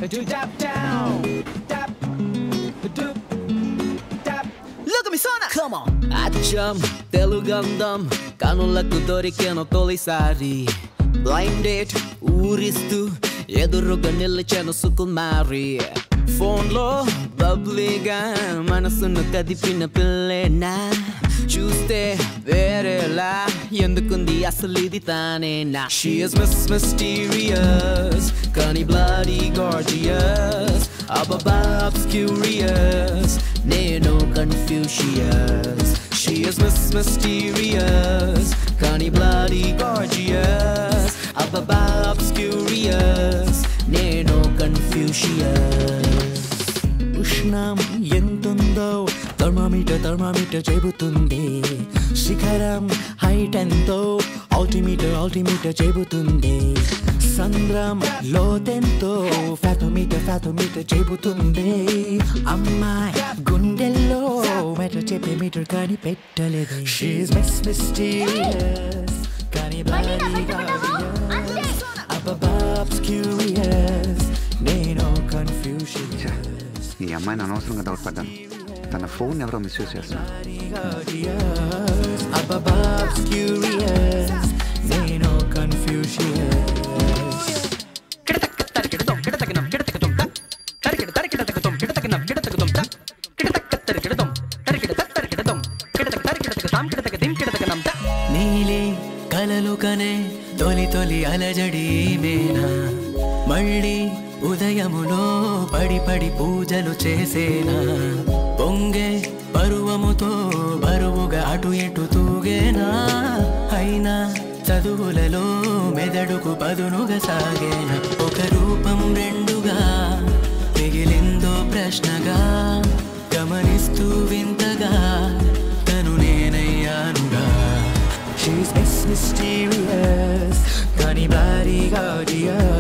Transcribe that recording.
do dap down, dap, doop, dap. Look at me, Sona. Come on. అచ్చం తెలుగంధం కనులకు దొరికిన తొలిసారి బ్లైండ్ డేట్ ఊరిస్తూ ఎదురుగా నిలిచాను సుకుమారి ఫోన్లో బబ్లీగా మనసును కదిపిన పిల్లేనా చూస్తే వేరేలా ఎందుకుంది అసలు ఇది తానేనా షీ ఇస్ మిస్ మిస్టీరియస్ కానీ బ్లడీ గార్జియస్ అబ్బా క్యూరియస్ నేను Confucius she is miss mysterious కానీ బ్లడీ గార్జియస్ అబ్బా క్యూరియస్ నేను కన్ఫ్యూషియస్ ఉష్ణం ఎంతుందో థర్మామీటర్ థర్మామీటర్ చెబుతుంది శిఖరం హైట్ ఎంతో ఆల్టిమీటర్ ఆల్టిమీటర్ చెబుతుంది సంద్రం లోతెంతో ఫ్యాథోమీటర్ ఫ్యాథోమీటర్ చెబుతుంది అమ్మాయి గుండెల్లో మెటర్ చెప్పే మీటర్ కానీ పెట్టలేదు షీస్ మిస్ మిస్టీరియస్ కానీ అబ్బాబ్స్ క్యూరియస్ నేను కన్ఫ్యూషన్ ఈ అమ్మాయిని అనవసరంగా డౌట్ పడ్డాను తన ఫోన్ ఎవరో మిస్యూజ్ చేస్తున్నారు Ababab's curious, నేను confucius. నీలి కలలు కనే తొలి తొలి అలజడి మేనా మళ్ళీ ఉదయములో పడి పడి పూజలు చేసేనా పొంగే పరువముతో బరువుగా అటు ఇటు తూగేనా అయినా చదువులలో మెదడుకు పదునుగా సాగేనా ఒక రూపం రెండుగా మిగిలిందో ప్రశ్నగా గమనిస్తూ వింతగా తను నేనయ్యానుగా She's Miss Mysterious, కానీ భారీ గాడియస్